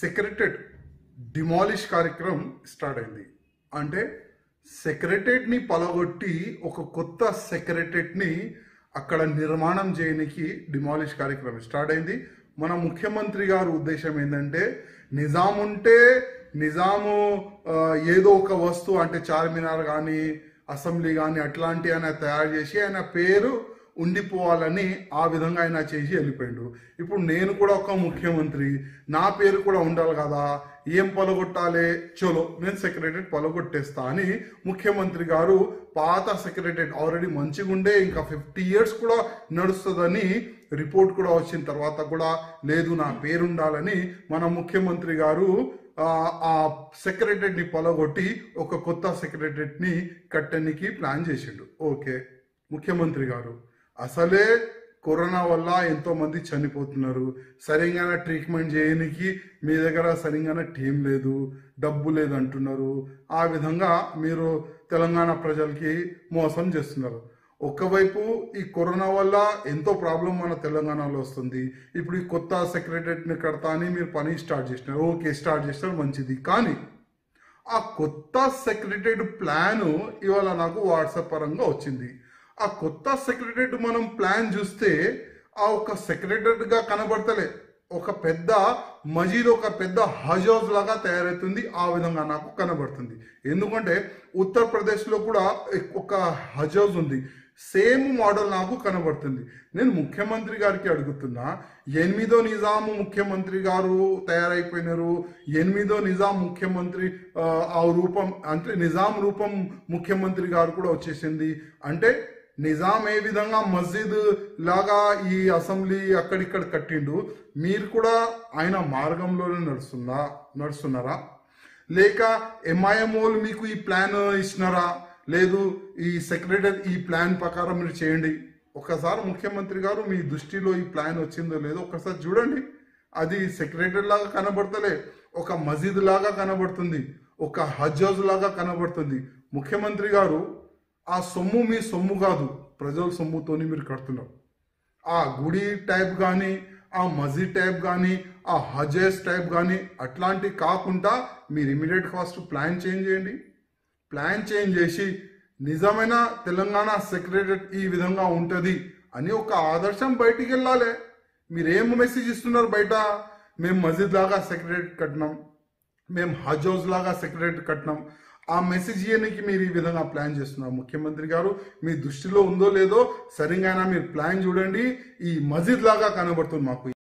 secretariat demolish కార్యక్రమం start అయింది అంటే సెక్రటరేట్ని పలగొట్టి ఒక కొత్త సెక్రటరేట్ని అక్కడ నిర్మాణం చేయడానికి డిమాలిష్ కార్యక్రమం స్టార్ట్ అయింది మన ముఖ్యమంత్రి గారి ఉద్దేశం ఏంటంటే నిజాం ఉంటే నిజాము ఆ, ఏదో ఒక వస్తువు అంటే చార్మినార్ కానీ అసెంబ్లీ కానీ అట్లాంటి ఆయన తయారు చేసి ఆయన పేరు ఉండిపోవాలని ఆ విధంగా ఆయన చేసి వెళ్ళిపోయాడు ఇప్పుడు నేను కూడా ఒక ముఖ్యమంత్రి నా పేరు కూడా ఉండాలి కదా ఏం పొలగొట్టాలి చలో నేను సెక్రటరేట్ పొలగొట్టేస్తా అని ముఖ్యమంత్రి గారు పాత సెక్రటరేట్ ఆల్రెడీ మంచిగా ఉండే ఇంకా ఫిఫ్టీ ఇయర్స్ కూడా నడుస్తుందని రిపోర్ట్ కూడా వచ్చిన తర్వాత కూడా లేదు నా పేరు ఉండాలని మన ముఖ్యమంత్రి గారు ఆ, ఆ సెక్రటరేట్ ని పొలగొట్టి ఒక కొత్త సెక్రటరేట్ ని కట్టడానికి ప్లాన్ చేసిండు ఓకే ముఖ్యమంత్రి గారు అసలే కరోనా వల్ల ఎంతో మంది చనిపోతున్నారు సరిగా ట్రీట్మెంట్ చేయడానికి మీ దగ్గర సరిగా టీం లేదు డబ్బు లేదు అంటున్నారు ఆ విధంగా మీరు తెలంగాణ ప్రజలకి మోసం చేస్తున్నారు ఒకవైపు ఈ కరోనా వల్ల ఎంతో ప్రాబ్లం మన తెలంగాణలో వస్తుంది ఇప్పుడు ఈ కొత్త సెక్రటరేట్ని కడతా అని మీరు పని స్టార్ట్ చేసినారు ఓకే స్టార్ట్ చేసినారు మంచిది కానీ ఆ కొత్త సెక్రటరేట్ ప్లాన్ ఇవాళ నాకు వాట్సాప్ పరంగా వచ్చింది ఆ కొత్త సెక్రటరేట్ మనం ప్లాన్ చూస్తే ఆ ఒక సెక్రటరేట్ గా కనబడతలే ఒక పెద్ద మజీద్ ఒక పెద్ద హజ్ హౌస్ లాగా తయారవుతుంది ఆ విధంగా నాకు కనబడుతుంది ఎందుకంటే ఉత్తరప్రదేశ్లో కూడా ఒక హజ్ హౌస్ ఉంది సేమ్ మోడల్ నాకు కనబడుతుంది నేను ముఖ్యమంత్రి గారికి అడుగుతున్నా ఎనిమిదో నిజాము ముఖ్యమంత్రి గారు తయారైపోయినారు ఎనిమిదో నిజాం ముఖ్యమంత్రి ఆ, ఆ రూపం అంటే నిజాం రూపం ముఖ్యమంత్రి గారు కూడా వచ్చేసింది అంటే నిజాం ఏ విధంగా మస్జిద్ లాగా ఈ అసెంబ్లీ అక్కడిక్కడ కట్టిండు మీరు కూడా ఆయన మార్గంలోనే నడుస్తుందా నడుస్తున్నారా లేక ఎంఐఎం వాళ్ళు మీకు ఈ ప్లాన్ ఇచ్చినారా లేదు ఈ సెక్రటరీ ఈ ప్లాన్ ప్రకారం మీరు చేయండి ఒకసారి ముఖ్యమంత్రి గారు మీ దృష్టిలో ఈ ప్లాన్ వచ్చిందో లేదో ఒకసారి చూడండి అది సెక్రటరీ లాగా కనబడతలే ఒక మసీద్ లాగా కనబడుతుంది ఒక హజ్ హౌస్ లాగా కనబడుతుంది ముఖ్యమంత్రి గారు ఆ సొమ్ము మీ సొమ్ము కాదు ప్రజల సొమ్ముతోని మీరు కడుతున్నారు ఆ గుడి టైప్ కానీ ఆ మస్జిద్ టైప్ కానీ ఆ హజెస్ టైప్ కానీ అట్లాంటి కాకుండా మీరు ఇమీడియట్ ఫస్ట్ ప్లాన్ చేంజ్ చేయండి ప్లాన్ చేంజ్ చేసి నిజమైన తెలంగాణ సెక్రటరేట్ ఈ విధంగా ఉంటుంది అని ఒక ఆదర్శం బయటికి వెళ్ళాలి మీరు ఏం మెసేజ్ ఇస్తున్నారు బయట మేము మస్జిద్ లాగా సెక్రటరేట్ కట్టినాం మేము హజ్ హౌస్ లాగా సెక్రటరేట్ కట్టినాం ఆ మెసేజ్ ఇయడానికి మీరు ఈ విధంగా ప్లాన్ చేస్తున్నారు ముఖ్యమంత్రి గారు మీ దృష్టిలో ఉందో లేదో సరిగా మీరు ప్లాన్ చూడండి ఈ మస్జిద్ లాగా కనబడుతుంది మాకు